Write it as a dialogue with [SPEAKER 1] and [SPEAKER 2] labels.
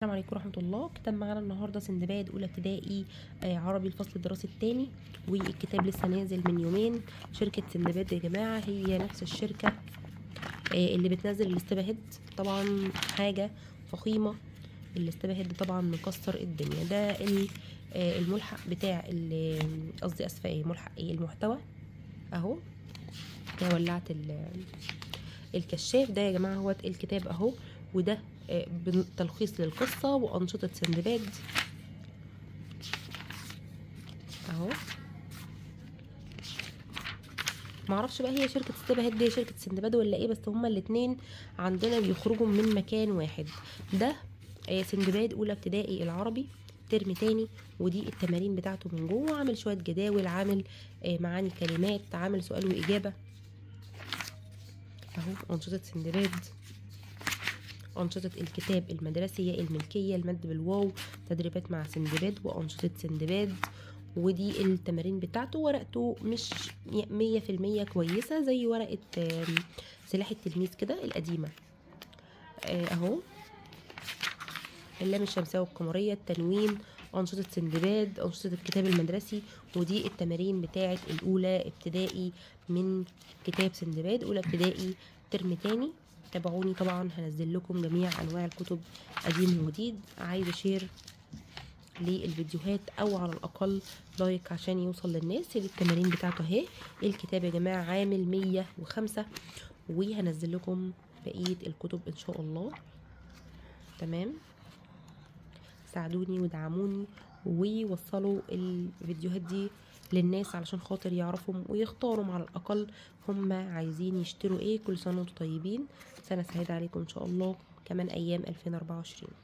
[SPEAKER 1] السلام عليكم ورحمة الله كتاب معانا النهاردة سندباد أولى ابتدائي آه، عربي الفصل الدراسي الثاني والكتاب لسه نازل من يومين شركة سندباد يا جماعة هي نفس الشركة آه، اللي بتنزل الاستباهد طبعا حاجة فخيمة الاستباهد طبعا مكسر الدنيا ده ال- آه، الملحق بتاع ال- قصدي اسفة ايه ملحق ايه المحتوى اهو ده ولعت ال- الكشاف ده يا جماعة هو الكتاب اهو وده آه، بن- تلخيص للقصة وأنشطة سندباد أهو معرفش بقى هي شركة استباهد دي شركة سندباد ولا ايه بس هما الاتنين عندنا بيخرجوا من مكان واحد ده آه، سندباد أولى ابتدائي العربي ترم تاني ودي التمارين بتاعته من جوه عامل شوية جداول عامل آه، معاني كلمات عامل سؤال وإجابة أهو أنشطة سندباد أنشطة الكتاب المدرسية الملكية المد بالواو تدريبات مع سندباد وأنشطة سندباد ودي التمارين بتاعته ورقته مش مية في المية كويسة زي ورقة آم، سلاح التلميذ كده القديمة آه، أهو اللام الشمسية والقمرية التنوين أنشطة سندباد أنشطة الكتاب المدرسي ودي التمارين بتاعة الأولى ابتدائي من كتاب سندباد أولى ابتدائي ترم تاني تابعوني طبعا هنزل لكم جميع أنواع الكتب قديم وجديد عايزة شير للفيديوهات او على الاقل لايك عشان يوصل للناس التمارين بتاعته اهي الكتاب يا جماعه عامل 105 وهنزل لكم بقيه الكتب ان شاء الله تمام ساعدوني ودعموني ووصلوا الفيديوهات دي للناس علشان خاطر يعرفوا ويختاروا على الاقل هم عايزين يشتروا ايه كل سنه وانتم طيبين سنه سعيده عليكم ان شاء الله كمان ايام 2024